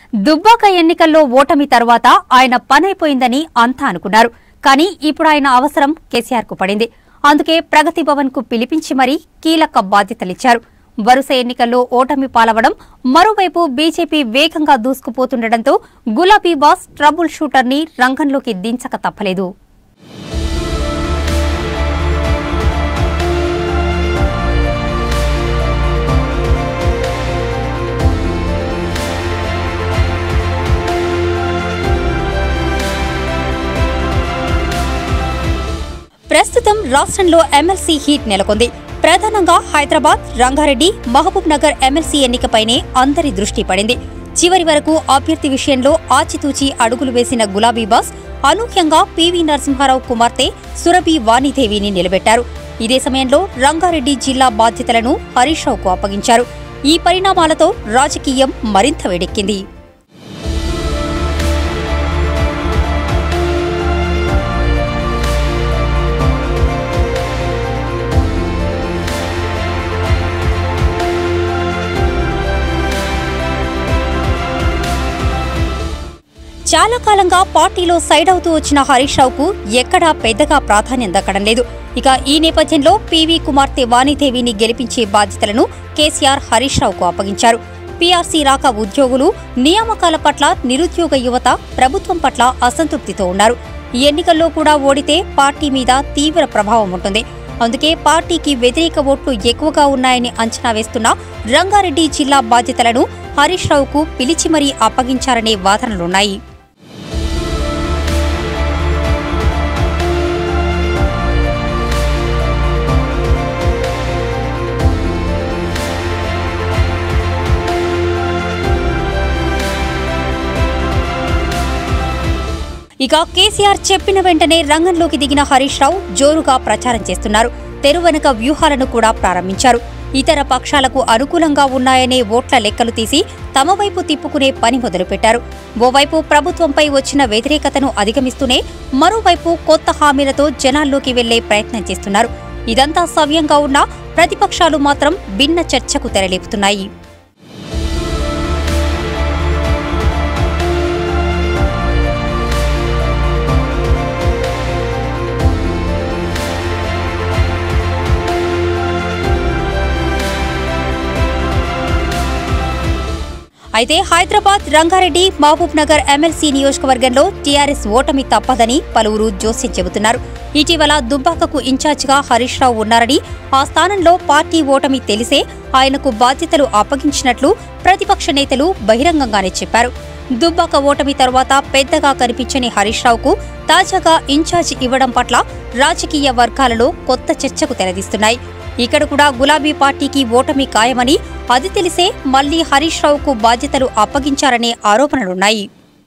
దుబ్బాక ఎన్నికల్లో ఓటమి తర్వాత ఆయన పనైపోయిందని అంతా అనుకున్నారు కానీ ఇప్పుడు ఆయన అవసరం కేసీఆర్ కు పడింది అందుకే ప్రగతి భవన్ కు పిలిపించి మరీ కీలక బాధ్యతలిచ్చారు వరుస ఎన్నికల్లో ఓటమి పాలవడం మరోవైపు బీజేపీ వేగంగా దూసుకుపోతుండటంతో గులాబీ బాస్ ట్రబుల్ షూటర్ ని రంగంలోకి దించక తప్పలేదు ప్రస్తుతం రాష్ట్రంలో ఎమ్మెల్సీ హీట్ నెలకొంది ప్రధానంగా హైదరాబాద్ రంగారెడ్డి మహబూబ్ నగర్ ఎమ్మెల్సీ ఎన్నికపైనే అందరి దృష్టి పడింది చివరి వరకు అభ్యర్థి విషయంలో ఆచితూచి అడుగులు వేసిన గులాబీ బాస్ అనూహ్యంగా పివి నరసింహారావు కుమార్తె సురభి వాణిదేవిని నిలబెట్టారు ఇదే సమయంలో రంగారెడ్డి జిల్లా బాధ్యతలను హరీష్ రావుకు అప్పగించారు ఈ పరిణామాలతో రాజకీయం మరింత వేడెక్కింది చాలా కాలంగా పార్టీలో సైడ్ అవుతూ వచ్చిన హరీష్ రావుకు ఎక్కడా పెద్దగా ప్రాధాన్యం దక్కడం లేదు ఇక ఈ నేపథ్యంలో పీవీ కుమార్తె వాణిదేవిని గెలిపించే బాధ్యతలను కేసీఆర్ హరీష్ రావుకు అప్పగించారు పీఆర్సీ రాక ఉద్యోగులు నియామకాల పట్ల నిరుద్యోగ యువత ప్రభుత్వం పట్ల అసంతృప్తితో ఉన్నారు ఈ ఎన్నికల్లో కూడా ఓడితే పార్టీ మీద తీవ్ర ప్రభావం ఉంటుంది అందుకే పార్టీకి వ్యతిరేక ఓట్లు ఎక్కువగా ఉన్నాయని అంచనా వేస్తున్న రంగారెడ్డి జిల్లా బాధ్యతలను హరీష్ రావుకు పిలిచి మరీ అప్పగించారనే వాదనలున్నాయి ఇక కేసీఆర్ చెప్పిన వెంటనే రంగంలోకి దిగిన హరీష్ రావు జోరుగా ప్రచారం చేస్తున్నారు తెరువెనుక వ్యూహాలను కూడా ప్రారంభించారు ఇతర పక్షాలకు అనుకూలంగా ఉన్నాయనే ఓట్ల లెక్కలు తీసి తమ వైపు తిప్పుకునే పని మొదలుపెట్టారు ఓవైపు ప్రభుత్వంపై వచ్చిన వ్యతిరేకతను అధిగమిస్తూనే మరోవైపు కొత్త హామీలతో జనాల్లోకి వెళ్లే ప్రయత్నం చేస్తున్నారు ఇదంతా సవ్యంగా ఉన్నా ప్రతిపక్షాలు మాత్రం భిన్న చర్చకు తెరలేపుతున్నాయి అయితే హైదరాబాద్ రంగారెడ్డి మహబూబ్ నగర్ ఎమ్మెల్సీ నియోజకవర్గంలో టీఆర్ఎస్ ఓటమి తప్పదని పలువురు జోస్యం చెబుతున్నారు ఇటీవల దుబ్బాకకు ఇన్ఛార్జిగా హరీష్ రావు ఉన్నారని ఆ స్థానంలో పార్టీ ఓటమి తెలిసే ఆయనకు బాధ్యతలు అప్పగించినట్లు ప్రతిపక్ష నేతలు బహిరంగంగానే చెప్పారు దుబ్బాక ఓటమి తర్వాత పెద్దగా కనిపించని హరీష్ రావుకు తాజాగా ఇన్ఛార్జ్ ఇవ్వడం పట్ల రాజకీయ వర్గాలలో కొత్త చర్చకు తెరదీస్తున్నాయి ఇక్కడ కూడా గులాబీ పార్టీకి ఓటమి ఖాయమని అది తెలిసే మళ్లీ హరీష్ రావుకు బాధ్యతలు అప్పగించారనే ఆరోపణలున్నాయి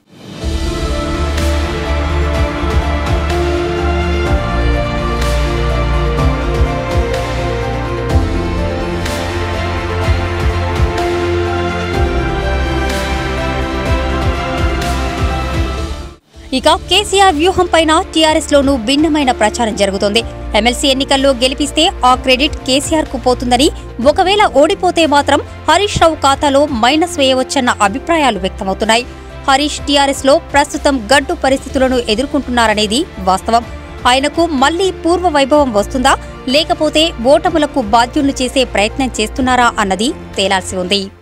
ఇక కేసీఆర్ వ్యూహం పైన టీఆర్ఎస్ లోనూ భిన్నమైన ప్రచారం జరుగుతోంది ఎమ్మెల్సీ ఎన్నికల్లో గెలిపిస్తే ఆ క్రెడిట్ కేసీఆర్ కు పోతుందని ఒకవేళ ఓడిపోతే మాత్రం హరీష్ రావు ఖాతాలో మైనస్ వేయవచ్చన్న అభిప్రాయాలు వ్యక్తమవుతున్నాయి హరీష్ టీఆర్ఎస్ లో ప్రస్తుతం గడ్డు పరిస్థితులను ఎదుర్కొంటున్నారనేది వాస్తవం ఆయనకు మళ్లీ పూర్వ వైభవం వస్తుందా లేకపోతే ఓటములకు బాధ్యులను చేసే ప్రయత్నం చేస్తున్నారా అన్నది తేలాల్సి ఉంది